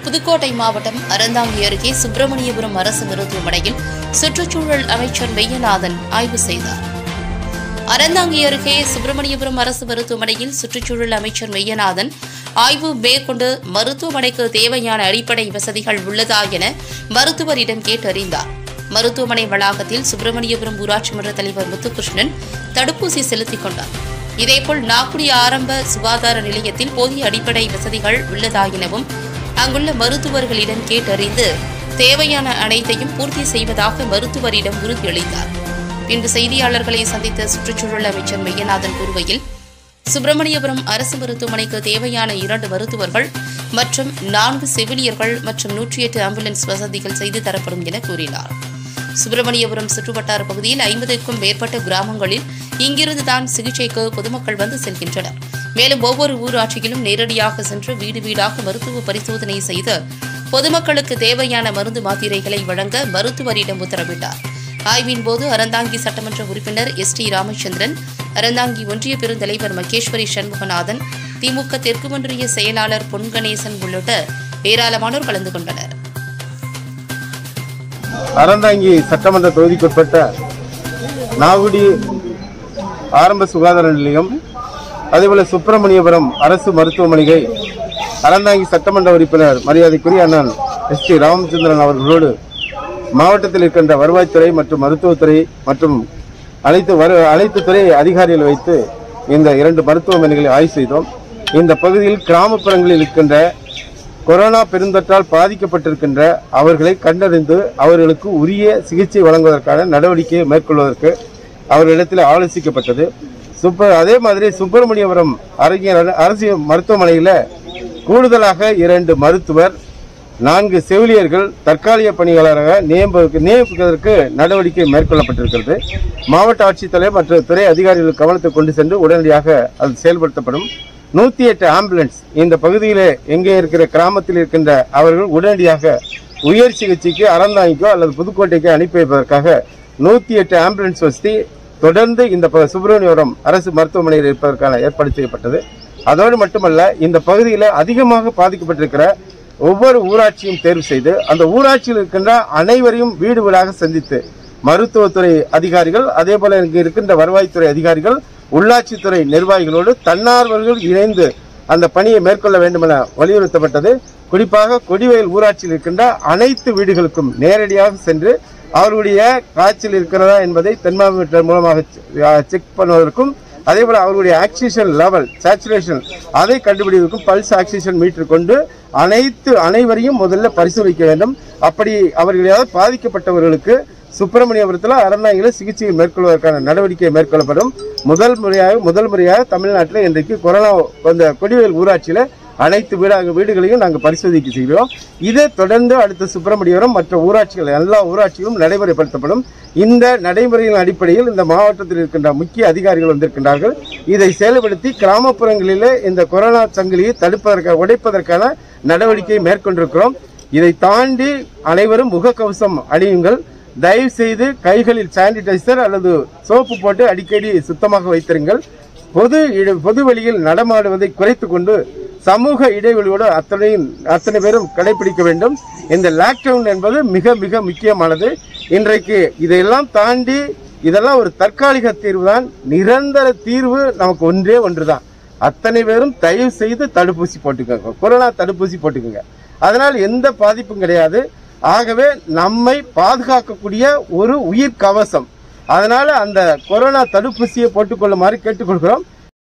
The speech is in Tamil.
புதுக்கோட்டை மாவட்டம் அறந்தாங்கி அருகே சுப்பிரமணியபுரம் அரசு மருத்துவமனையில் சுற்றுச்சூழல் அமைச்சர் மெய்யநாதன் ஆய்வு செய்தார் அறந்தாங்கி அருகே சுப்பிரமணியபுரம் அரசு மருத்துவமனையில் சுற்றுச்சூழல் அமைச்சர் மெய்யநாதன் ஆய்வு மேற்கொண்டு மருத்துவமனைக்கு தேவையான அடிப்படை வசதிகள் உள்ளதா என மருத்துவரிடம் கேட்டறிந்தார் மருத்துவமனை வளாகத்தில் சுப்பிரமணியபுரம் ஊராட்சி மன்ற தலைவர் முத்துகிருஷ்ணன் தடுப்பூசி செலுத்திக் கொண்டார் இதேபோல் நாக்குடி ஆரம்ப சுகாதார நிலையத்தில் போதிய அடிப்படை வசதிகள் உள்ளதா எனவும் அங்குள்ள மருத்துவர்களிடம் கேட்டறிந்து தேவையான அனைத்தையும் பூர்த்தி செய்வதாக மருத்துவரிடம் உறுதியளித்தார் பின்பு செய்தியாளர்களை சந்தித்த சுற்றுச்சூழல் அமைச்சர் மெய்யநாதன் கூறுகையில் சுப்பிரமணியபுரம் அரசு மருத்துவமனைக்கு தேவையான இரண்டு மருத்துவர்கள் மற்றும் நான்கு செவிலியர்கள் மற்றும் நூற்றி எட்டு ஆம்புலன்ஸ் வசதிகள் செய்து தரப்படும் என கூறினார் சுப்பிரமணியபுரம் சுற்றுவட்டார பகுதியில் ஐம்பதுக்கும் மேற்பட்ட கிராமங்களில் இங்கிருந்துதான் சிகிச்சைக்கு பொதுமக்கள் வந்து செல்கின்றனர் மேலும் ஒவ்வொரு ஊராட்சியிலும் நேரடியாக சென்று வீடு வீடாக மருத்துவ பரிசோதனை செய்து பொதுமக்களுக்கு தேவையான மருந்து மாத்திரைகளை வழங்க மருத்துவரிடம் உத்தரவிட்டார் ஆய்வின் போது அறந்தாங்கி சட்டமன்ற உறுப்பினர் எஸ் டி ராமச்சந்திரன் அறந்தாங்கி ஒன்றிய பெருந்தலைவர் மகேஸ்வரி சண்முகநாதன் திமுக தெற்கு ஒன்றிய செயலாளர் பொன் கணேசன் உள்ளிட்ட ஏராளமானோர் கலந்து கொண்டனர் அறந்தாங்கி சட்டமன்ற தொகுதிக்குட்பட்ட நாகுடி ஆரம்ப சுகாதார நிலையம் அதேபோல சுப்பிரமணியபுரம் அரசு மருத்துவமனையை அறந்தாங்கி சட்டமன்ற உறுப்பினர் மரியாதைக்குரிய அண்ணன் எஸ் டி ராமச்சந்திரன் அவர்களோடு மாவட்டத்தில் இருக்கின்ற வருவாய்த்துறை மற்றும் மருத்துவத்துறை மற்றும் அனைத்து வரு அனைத்து துறை அதிகாரிகள் வைத்து இந்த இரண்டு மருத்துவமனைகளை ஆய்வு செய்தோம் இந்த பகுதியில் கிராமப்புறங்களில் இருக்கின்ற கொரோனா பெருந்தொற்றால் பாதிக்கப்பட்டிருக்கின்ற அவர்களை கண்டறிந்து அவர்களுக்கு உரிய சிகிச்சை வழங்குவதற்கான நடவடிக்கையை மேற்கொள்வதற்கு அவர்களிடத்தில் ஆலோசிக்கப்பட்டது சுப்ப அதே மாதிரி சுப்பிரமணியபுரம் அறிஞர் அரசு மருத்துவமனையில் கூடுதலாக இரண்டு மருத்துவர் நான்கு செவிலியர்கள் தற்காலிக பணியாளராக நியம- நியமிப்பதற்கு நடவடிக்கை மேற்கொள்ளப்பட்டிருக்கிறது மாவட்ட ஆட்சித்தலைவர் மற்றும் துறை அதிகாரிகள் கவனத்தை கொண்டு சென்று உடனடியாக அது செயல்படுத்தப்படும் நூத்தி எட்டு ஆம்புலன்ஸ் இந்த பகுதியில் எங்கே இருக்கிற கிராமத்தில் இருக்கின்ற அவர்கள் உடனடியாக உயர் சிகிச்சைக்கு அறந்தாங்கிக்கோ அல்லது புதுக்கோட்டைக்கோ அனுப்பி வைப்பதற்காக நூத்தி எட்டு ஆம்புலன்ஸ் வசதி தொடர்ந்து இந்த ப- சுப்பிரமணியபுரம் அரசு மருத்துவமனையில் இருப்பதற்கான ஏற்பாடு செய்யப்பட்டது அதோடு மட்டுமல்ல இந்த பகுதியில் அதிகமாக பாதிக்கப்பட்டிருக்கிற ஒவ்வொரு ஊராட்சியும் தேர்வு செய்து அந்த ஊராட்சியில் இருக்கின்ற அனைவரையும் வீடு வீடாக சந்தித்து மருத்துவத்துறை அதிகாரிகள் அதே போல இங்கு இருக்கின்ற வருவாய்த்துறை அதிகாரிகள் உள்ளாட்சித்துறை நிர்வாகிகளோடு தன்னார்வர்கள் இணைந்து அந்த பணியை மேற்கொள்ள வேண்டும் என வலியுறுத்தப்பட்டது குறிப்பாக கொடிவயல் ஊராட்சியில் இருக்கின்ற அனைத்து வீடுகளுக்கும் நேரடியாக சென்று அவர்களுடைய காய்ச்சல் இருக்கிறதா என்பதை தெர்மாமீட்டர் மூலமாக செக் பண்ணுவதற்கும் அதே போல அவர்களுடைய ஆக்சிஜன் லெவல் சேச்சுரேஷன் அதை கண்டுபிடிப்பதற்கும் பல்ஸ் ஆக்சிஜன் மீட்டர் கொண்டு அனைத்து அனைவரையும் முதல்ல பரிசோதிக்க வேண்டும் அப்படி அவர்கள் ஏதாவது பாதிக்கப்பட்டவர்களுக்கு சுப்பிரமணியபுரத்தில் அறநாய்களை சிகிச்சை மேற்கொள்வதற்கான நடவடிக்கை மேற்கொள்ளப்படும் முதல் முறையாக முதல் முறையாக தமிழ்நாட்டில் இன்றைக்கு கொரோனா அந்த கொடிவேல் ஊராட்சியில் அனைத்து வீடாக வீடுகளையும் நாங்கள் பரிசோதிக்க செய்கிறோம் இதை தொடர்ந்து அடுத்த சுப்பிரமணியபுரம் மற்ற ஊராட்சிகள் எல்லா ஊராட்சிகளும் நடைமுறைப்படுத்தப்படும் இந்த நடைமுறையின் அடிப்படையில் இந்த மாவட்டத்தில் இருக்கின்ற முக்கிய அதிகாரிகள் வந்திருக்கின்றார்கள் இதை செயல்படுத்தி கிராமப்புறங்களிலே இந்த கொரோனா சங்கிலியை தடுப்பதற்காக உடைப்பதற்கான நடவடிக்கையை மேற்கொண்டிருக்கிறோம் இதை தாண்டி அனைவரும் முகக்கவசம் அணியுங்கள் தயவு செய்து கைகளில் சானிடைசர் அல்லது சோப்பு போட்டு அடிக்கடி சுத்தமாக வைத்திருங்கள் பொது இட- பொது வெளியில் நடமாடுவதை குறைத்து கொண்டு சமூக இடைவெளியோடு அத்தனை அத்தனை பேரும் கடைபிடிக்க வேண்டும் இந்த லாக்டவுன் என்பது மிக மிக முக்கியமானது இன்றைக்கு இதையெல்லாம் தாண்டி இதெல்லாம் ஒரு தற்காலிக தீர்வு தான் நிரந்தர தீர்வு நமக்கு ஒன்றே ஒன்றுதான் அத்தனை பேரும் தயவு செய்து தடுப்பூசி போட்டுக்கோங்க கொரோனா தடுப்பூசி போட்டுக்கோங்க அதனால் எந்த பாதிப்பும் கிடையாது ஆகவே நம்மை பாதுகாக்கக்கூடிய ஒரு உயிர் கவசம் அதனால அந்த கொரோனா தடுப்பூசியை போட்டுக்கொள்ளுமாறு கேட்டுக்கொள்கிறோம்